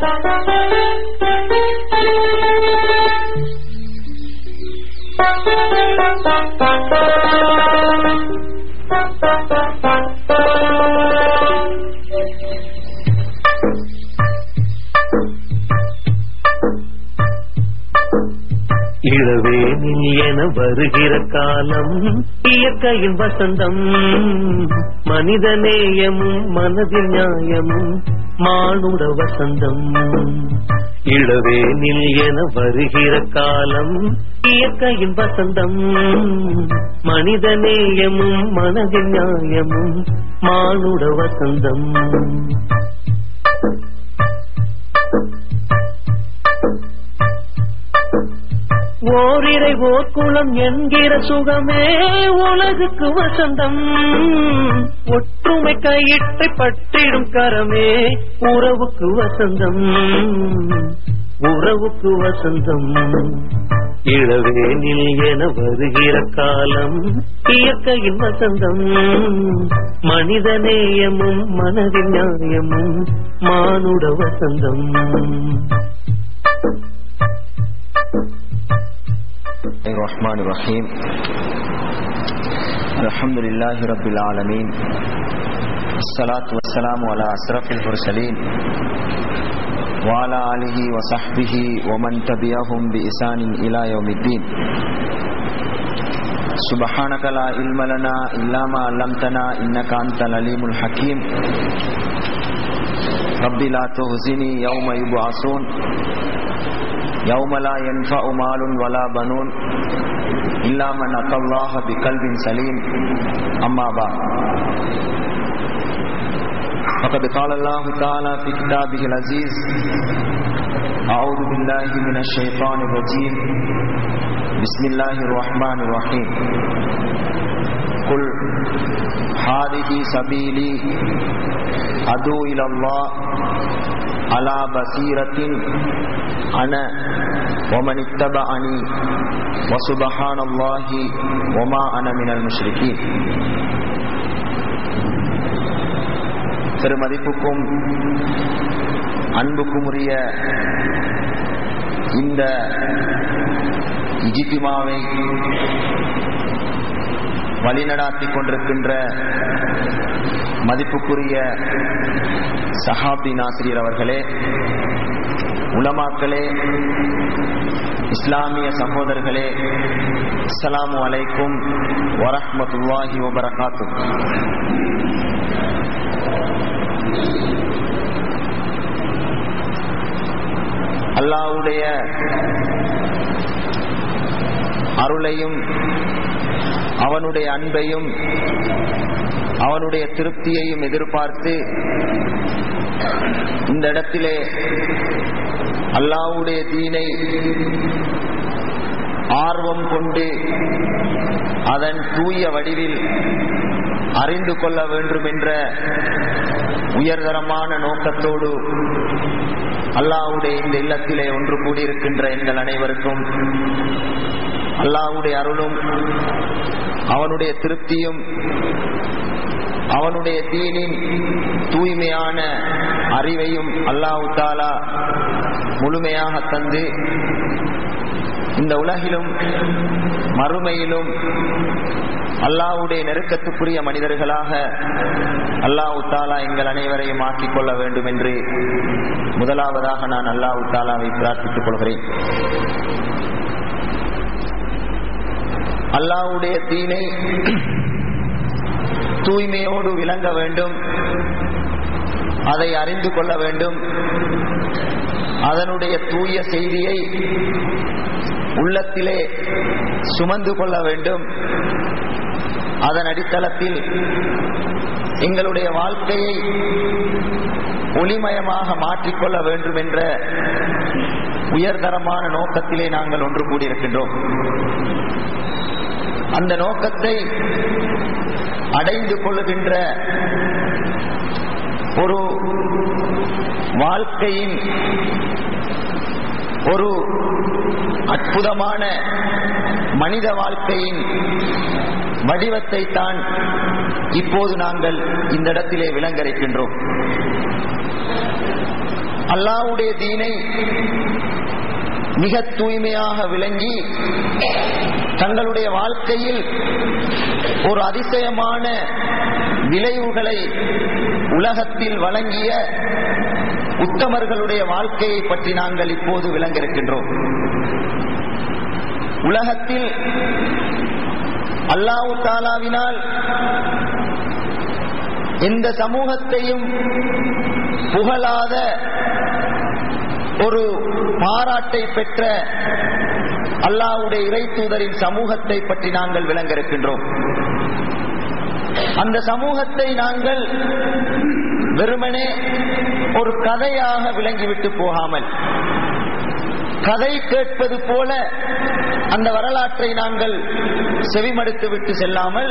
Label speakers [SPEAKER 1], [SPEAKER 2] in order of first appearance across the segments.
[SPEAKER 1] இளவேனில் என வருகிற காலம் இயற்கையின் வசந்தம் மனிதநேயமும் மனதில் நியாயமும் மானுட வசந்தம் இளவேனில் என வருகிற காலம் இயற்கையின் வசந்தம் மனிதநேயமும் மனதில் நியாயமும் மானுட வசந்தம் ஓரிரை ஓர்குளம் என்கிற சுகமே உலகுக்கு வசந்தம் ஒற்றுமை கையிட்டை பற்றிடும் கரமே உறவுக்கு வசந்தம் உறவுக்கு வசந்தம் இளவேனில் என வருகிற காலம் இயற்கையின் வசந்தம் மனிதநேயமும் மனதின் நியாயமும் மானுட வசந்தம்
[SPEAKER 2] الرحمن الرحيم الحمد لله رب العالمين الصلاة والسلام على أشرف المرسلين وعلى آله وصحبه ومن تبعهم بإحسان إلى يوم الدين سبحانك لا علم لنا إلا ما علمتنا إنك أنت العليم الحكيم رب لا تهزني يوم يبعثون يوم لا ينفع مال ولا بنون إلا من أتى الله بقلب سليم أما بعد فقد قال الله تعالى في كتابه العزيز أعوذ بالله من الشيطان الرجيم بسم الله الرحمن الرحيم قل هذه سبيلي أدعو إلى الله على بصيرة أنا ومن اتبعني وسبحان الله وما أنا من المشركين பெருமதிப்புக்கும் அன்புக்கும் உரிய இந்த இஜித்திமாவை வழிநடாத்திக் கொண்டிருக்கின்ற மதிப்புக்குரிய சஹாபி நாசிரியர் அவர்களே உலமாக்களே இஸ்லாமிய சகோதரர்களே அஸ்ஸலாமு அலைக்கும் வரஹ்மத்துல்லாஹி வபரகாத்து அல்லாவுடைய அருளையும் அவனுடைய அன்பையும் அவனுடைய திருப்தியையும் எதிர்பார்த்து இந்த இடத்திலே அல்லாவுடைய தீனை ஆர்வம் கொண்டு அதன் தூய வடிவில் அறிந்து கொள்ள வேண்டும் என்ற உயர்தரமான நோக்கத்தோடு அல்லாவுடைய இந்த இல்லத்திலே ஒன்று கூடியிருக்கின்ற எங்கள் அனைவருக்கும் அல்லாவுடைய அருளும் அவனுடைய திருப்தியும் அவனுடைய தீனின் தூய்மையான அறிவையும் அல்லாஹு தாலா முழுமையாக தந்து இந்த உலகிலும் மறுமையிலும் அல்லாவுடைய நெருக்கத்துக்குரிய மனிதர்களாக அல்லாஹு தாலா எங்கள் அனைவரையும் ஆக்கிக் கொள்ள வேண்டும் என்று முதலாவதாக நான் அல்லாஹு தாலாவை பிரார்த்தித்துக் கொள்கிறேன் அல்லாவுடைய தீனை தூய்மையோடு விளங்க வேண்டும் அதை அறிந்து கொள்ள வேண்டும் அதனுடைய தூய செய்தியை உள்ளத்திலே சுமந்து கொள்ள வேண்டும் அதன் அடித்தளத்தில் எங்களுடைய வாழ்க்கையை ஒளிமயமாக மாற்றிக்கொள்ள வேண்டும் என்ற உயர்தரமான நோக்கத்திலே நாங்கள் ஒன்று கூடியிருக்கின்றோம் அந்த நோக்கத்தை அடைந்து கொள்ளுகின்ற ஒரு வாழ்க்கையின் ஒரு அற்புதமான மனித வாழ்க்கையின் வடிவத்தை தான் இப்போது நாங்கள் இந்த இடத்திலே விளங்கரிக்கின்றோம் அல்லாவுடைய தீனை மிக தூய்மையாக விளங்கி தங்களுடைய வாழ்க்கையில் ஒரு அதிசயமான விளைவுகளை உலகத்தில் வழங்கிய உத்தமர்களுடைய வாழ்க்கையை பற்றி நாங்கள் இப்போது விளங்க இருக்கின்றோம் உலகத்தில் அல்லாஹு தாலாவினால் எந்த சமூகத்தையும் புகழாத ஒரு பாராட்டை பெற்ற அல்லாவுடைய இறை தூதரின் சமூகத்தை பற்றி நாங்கள் விளங்க இருக்கின்றோம் அந்த சமூகத்தை நாங்கள் வெறுமனே ஒரு கதையாக விளங்கிவிட்டு போகாமல் கதை கேட்பது போல அந்த வரலாற்றை நாங்கள் செவிமடுத்து விட்டு செல்லாமல்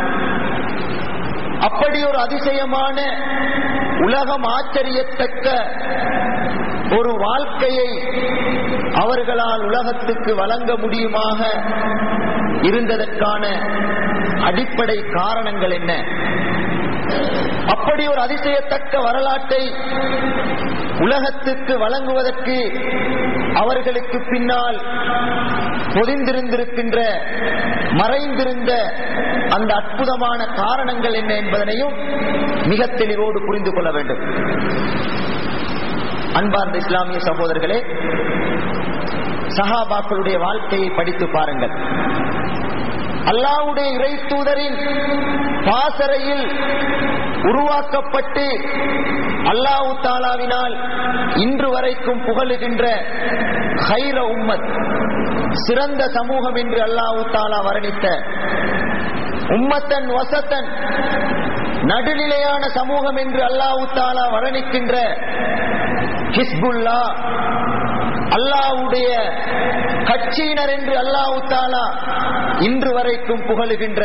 [SPEAKER 2] அப்படி ஒரு அதிசயமான உலகம் ஆச்சரியத்தக்க ஒரு வாழ்க்கையை அவர்களால் உலகத்துக்கு வழங்க முடியுமாக இருந்ததற்கான அடிப்படை காரணங்கள் என்ன அப்படி ஒரு அதிசயத்தக்க வரலாற்றை உலகத்துக்கு வழங்குவதற்கு அவர்களுக்கு பின்னால் பொதிந்திருந்திருக்கின்ற மறைந்திருந்த அந்த அற்புதமான காரணங்கள் என்ன என்பதனையும் மிக தெளிவோடு புரிந்து கொள்ள வேண்டும் அன்பார்ந்த இஸ்லாமிய சகோதரர்களே சஹாபாக்களுடைய வாழ்க்கையை படித்து பாருங்கள் அல்லாவுடைய இறை தூதரின் பாசறையில் உருவாக்கப்பட்டு அல்லாஹு தாலாவினால் இன்று வரைக்கும் புகழுகின்ற ஹைர உம்மத் சிறந்த சமூகம் என்று அல்லாஹு தாலா வர்ணித்த உம்மத்தன் வசத்தன் நடுநிலையான சமூகம் என்று அல்லாஹு தாலா வர்ணிக்கின்ற ஹிஸ்புல்லா அல்லாவுடைய கட்சியினர் என்று அல்லாஹு தாலா இன்று வரைக்கும் புகழுகின்ற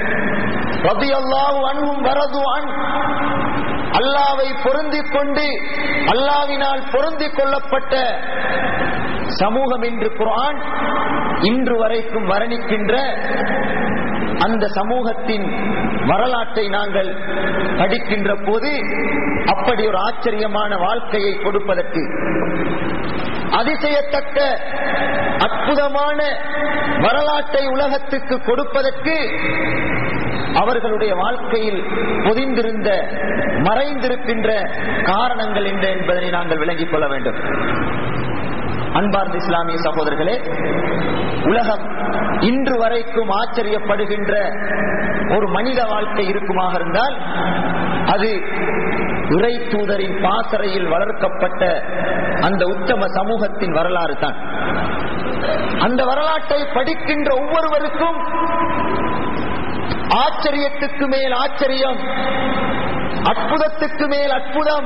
[SPEAKER 2] அன்ஹும் வரது அன் அல்லாவை பொருந்திக் கொண்டு அல்லாவினால் பொருந்திக் கொள்ளப்பட்ட சமூகம் என்று குரான் இன்று வரைக்கும் வர்ணிக்கின்ற அந்த சமூகத்தின் வரலாற்றை நாங்கள் படிக்கின்ற போது அப்படி ஒரு ஆச்சரியமான வாழ்க்கையை கொடுப்பதற்கு அதிசயத்தக்க அற்புதமான வரலாற்றை உலகத்துக்கு கொடுப்பதற்கு அவர்களுடைய வாழ்க்கையில் பொதிந்திருந்த மறைந்திருக்கின்ற காரணங்கள் என்ன என்பதனை நாங்கள் விளங்கிக் கொள்ள வேண்டும் அன்பார்ந்த இஸ்லாமிய சகோதரர்களே உலகம் இன்று வரைக்கும் ஆச்சரியப்படுகின்ற ஒரு மனித வாழ்க்கை இருக்குமாக இருந்தால் அது இறை தூதரின் பாசறையில் வளர்க்கப்பட்ட அந்த உத்தம சமூகத்தின் வரலாறு தான் அந்த வரலாற்றை படிக்கின்ற ஒவ்வொருவருக்கும் ஆச்சரியத்துக்கு மேல் ஆச்சரியம் அற்புதத்துக்கு மேல் அற்புதம்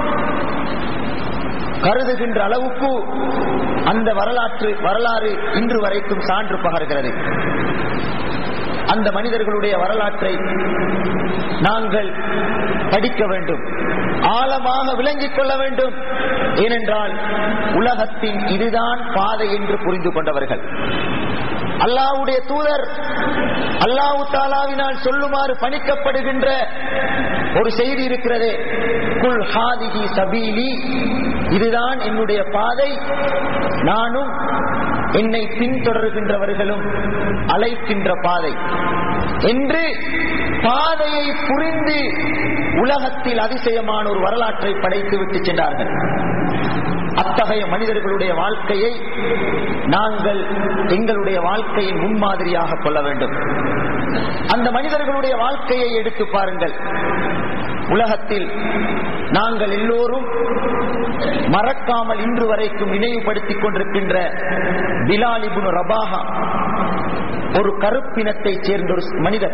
[SPEAKER 2] கருதுகின்ற அளவுக்கு அந்த வரலாற்று வரலாறு இன்று வரைக்கும் சான்று பகர்கிறது அந்த மனிதர்களுடைய வரலாற்றை நாங்கள் படிக்க வேண்டும் ஆழமாக விளங்கிக் கொள்ள வேண்டும் ஏனென்றால் உலகத்தின் இதுதான் பாதை என்று புரிந்து கொண்டவர்கள் அல்லாவுடைய தூதர் அல்லாஹு தாலாவினால் சொல்லுமாறு பணிக்கப்படுகின்ற ஒரு செய்தி இருக்கிறதே குல் ஹாதிகி சபீலி இதுதான் என்னுடைய பாதை நானும் என்னை பின்தொடர்கின்றவர்களும் அழைக்கின்ற பாதை என்று பாதையை புரிந்து உலகத்தில் அதிசயமான ஒரு வரலாற்றை படைத்து விட்டு சென்றார்கள் அத்தகைய மனிதர்களுடைய வாழ்க்கையை நாங்கள் எங்களுடைய வாழ்க்கையின் முன்மாதிரியாக கொள்ள வேண்டும் அந்த மனிதர்களுடைய வாழ்க்கையை எடுத்து பாருங்கள் உலகத்தில் நாங்கள் எல்லோரும் மறக்காமல் இன்று வரைக்கும் நினைவுபடுத்திக் கொண்டிருக்கின்ற பிலாலிபுன் ரபாகா ஒரு கருப்பினத்தை சேர்ந்த ஒரு மனிதர்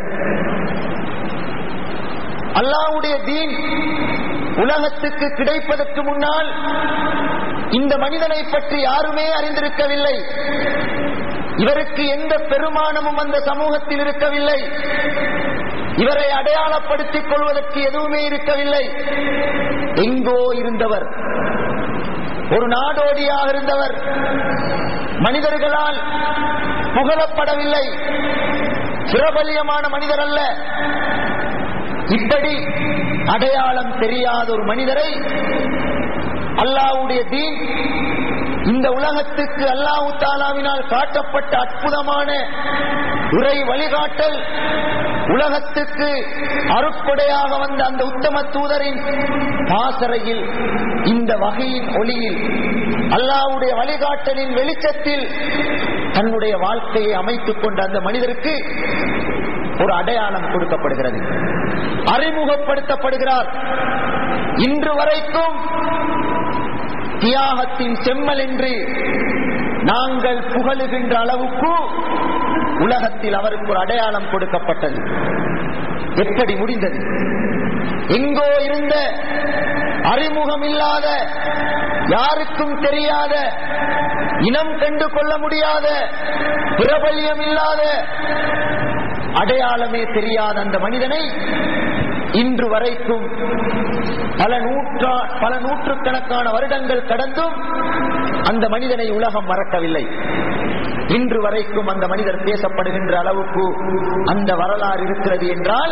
[SPEAKER 2] அல்லாவுடைய தீன் உலகத்துக்கு கிடைப்பதற்கு முன்னால் இந்த மனிதனை பற்றி யாருமே அறிந்திருக்கவில்லை இவருக்கு எந்த பெருமானமும் அந்த சமூகத்தில் இருக்கவில்லை இவரை அடையாளப்படுத்திக் கொள்வதற்கு எதுவுமே இருக்கவில்லை எங்கோ இருந்தவர் ஒரு நாடோடியாக இருந்தவர் மனிதர்களால் புகழப்படவில்லை பிரபல்யமான மனிதர் அல்ல இப்படி அடையாளம் தெரியாத ஒரு மனிதரை அல்லாஹ்வுடைய தீன் இந்த உலகத்துக்கு அல்லாஹு தாலாவினால் காட்டப்பட்ட அற்புதமான உரை வழிகாட்டல் உலகத்துக்கு அருட்கொடையாக வந்த அந்த உத்தம தூதரின் பாசறையில் இந்த வகையின் ஒளியில் அல்லாஹ்வுடைய வழிகாட்டலின் வெளிச்சத்தில் தன்னுடைய வாழ்க்கையை அமைத்துக் கொண்ட அந்த மனிதருக்கு ஒரு அடையாளம் கொடுக்கப்படுகிறது அறிமுகப்படுத்தப்படுகிறார் இன்று வரைக்கும் தியாகத்தின் செம்மல் என்று நாங்கள் புகழுகின்ற அளவுக்கு உலகத்தில் அவருக்கு ஒரு அடையாளம் கொடுக்கப்பட்டது எப்படி முடிந்தது எங்கோ இருந்த அறிமுகம் இல்லாத யாருக்கும் தெரியாத இனம் கண்டு கொள்ள முடியாத பிரபல்யம் இல்லாத அடையாளமே தெரியாத அந்த மனிதனை இன்று வரைக்கும் பல நூற்றா பல நூற்றுக்கணக்கான வருடங்கள் கடந்தும் அந்த மனிதனை உலகம் மறக்கவில்லை இன்று வரைக்கும் அந்த மனிதர் பேசப்படுகின்ற அளவுக்கு அந்த வரலாறு இருக்கிறது என்றால்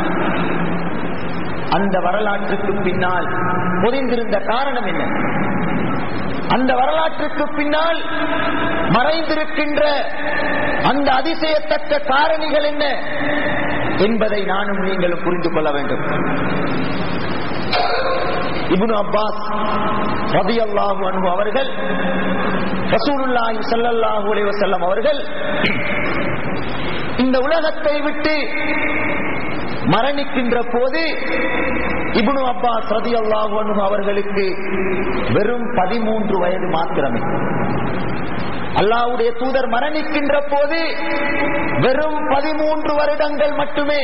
[SPEAKER 2] அந்த வரலாற்றுக்கு பின்னால் பொதிந்திருந்த காரணம் என்ன அந்த வரலாற்றுக்கு பின்னால் மறைந்திருக்கின்ற அந்த அதிசயத்தக்க காரணிகள் என்ன என்பதை நானும் நீங்களும் புரிந்து கொள்ள வேண்டும் இப்னு அப்பாஸ் ரதியல்லாஹு அன்ஹு அவர்கள் ரசூலுல்லாஹி ஸல்லல்லாஹு அலைஹி வஸல்லம் அவர்கள் இந்த உலகத்தை விட்டு மரணிக்கின்ற போது இப்னு அப்பாஸ் ரதியல்லாஹு அன்ஹு அவர்களுக்கு வெறும் பதிமூன்று வயது மாத்திரமே அல்லாஹ்வுடைய தூதர் மரணிக்கின்ற போது வெறும் பதிமூன்று வருடங்கள் மட்டுமே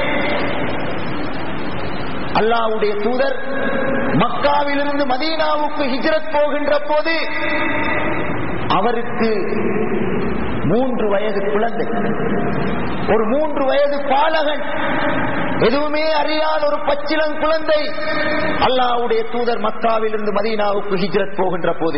[SPEAKER 2] அல்லாஹ்வுடைய தூதர் மக்காவிலிருந்து மதீனாவுக்கு ஹிஜ்ரத் போகின்ற போது அவருக்கு மூன்று வயது குழந்தை ஒரு மூன்று வயது பாலகன் எதுவுமே அறியாத ஒரு பச்சிளம் குழந்தை அல்லாஹ்வுடைய தூதர் மக்காவிலிருந்து மதீனாவுக்கு ஹிஜ்ரத் போகின்ற போது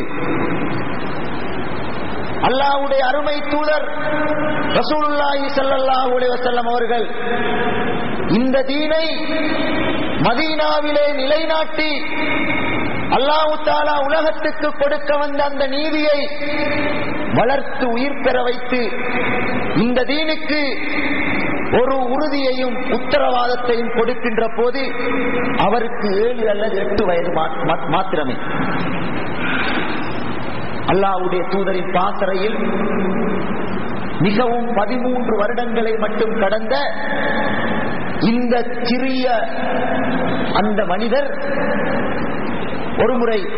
[SPEAKER 2] அல்லாஹ்வுடைய அருமை தூதர் ரசூலுல்லாஹி ஸல்லல்லாஹு அலைஹி வஸல்லம் அவர்கள் இந்த தீனை மதீனாவிலே நிலைநாட்டி அல்லாஹு தாலா உலகத்துக்கு கொடுக்க வந்த அந்த நீதியை வளர்த்து உயிர் பெற வைத்து இந்த தீனுக்கு ஒரு உறுதியையும் உத்தரவாதத்தையும் கொடுக்கின்ற போது அவருக்கு ஏழு அல்லது எட்டு வயது மா- மா- மாத்திரமே அல்லாஹ்வுடைய தூதரின் பாசறையில் மிகவும் பதிமூன்று வருடங்களை மட்டும் கடந்த இந்த சிறிய அந்த மனிதர் ஒருமுறை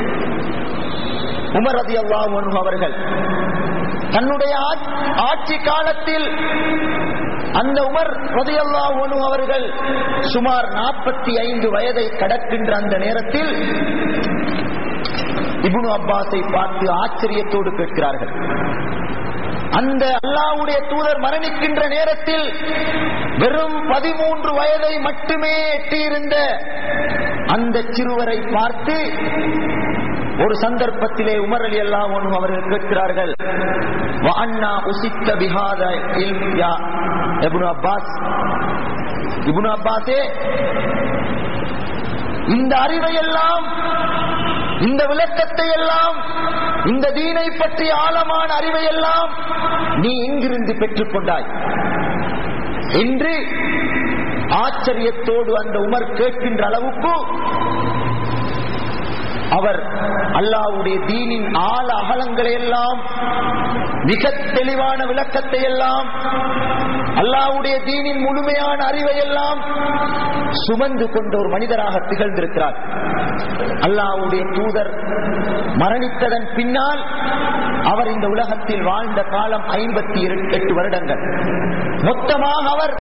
[SPEAKER 2] உமர் ரதி அவர்கள் தன்னுடைய ஆட்- ஆட்சி காலத்தில் அந்த உமர் ரதி அவர்கள் சுமார் நாற்பத்தி ஐந்து வயதை கடக்கின்ற அந்த நேரத்தில் இப்னு அப்பாஸை பார்த்து ஆச்சரியத்தோடு கேட்கிறார்கள் அந்த அல்லாஹ்வுடைய தூதர் மரணிக்கின்ற நேரத்தில் வெறும் பதிமூன்று வயதை மட்டுமே எட்டியிருந்த அந்த சிறுவரை பார்த்து ஒரு சந்தர்ப்பத்திலே உமர் அலி அல்லாஹ் அவர்கள் கேட்கிறார்கள் "வஅன்னா உசித்த பிஹாத இல்ம் யா இப்னு அப்பாஸ் இப்னு அப்பாஸே இந்த அறிவை எல்லாம் இந்த விளக்கத்தை எல்லாம் இந்த தீனை பற்றிய ஆழமான அறிவை எல்லாம் நீ எங்கிருந்து பெற்றுக் கொண்டாய் என்று ஆச்சரியத்தோடு அந்த உமர் கேட்கின்ற அளவுக்கு அவர் அல்லாஹ்வுடைய தீனின் ஆழ அகலங்களை எல்லாம் மிக தெளிவான விளக்கத்தை எல்லாம் அல்லாஹ்வுடைய தீனின் முழுமையான அறிவை எல்லாம் சுமந்து கொண்ட ஒரு மனிதராக திகழ்ந்திருக்கிறார் அல்லாஹ்வுடைய தூதர் மரணித்ததன் பின்னால் அவர் இந்த உலகத்தில் வாழ்ந்த காலம் ஐம்பத்தி எட்டு வருடங்கள் மொத்தமாக அவர்